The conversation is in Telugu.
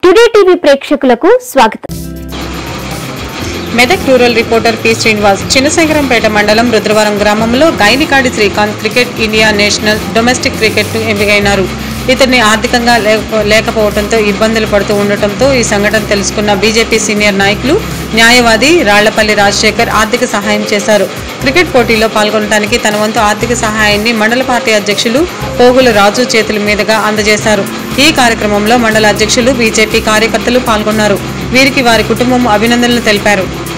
టుడే టీవీ ప్రేక్షకులకు స్వాగతం Medak rural reporter P Srinivas Chinnashankarampet మండలం రుద్రవరం గ్రామంలో Gainikadi Srikanth cricket India national domestic cricket ను ఎంపికైనారు ఇతన్ని ఆర్థికంగా లేకపో- లేకపోవడంతో ఇబ్బందులు పడుతూ ఉండటంతో ఈ సంఘటన తెలుసుకున్న బీజేపీ సీనియర్ నాయకులు న్యాయవాది రాళ్లపల్లి రాజశేఖర్ ఆర్థిక సహాయం చేశారు క్రికెట్ పోటీలో పాల్గొనడానికి తన వంతు ఆర్థిక సహాయాన్ని మండల పార్టీ అధ్యక్షులు పోగుల రాజు చేతుల మీదుగా అందజేశారు ఈ కార్యక్రమంలో మండల అధ్యక్షులు బీజేపీ కార్యకర్తలు పాల్గొన్నారు వీరికి వారి కుటుంబం అభినందనలు తెలిపారు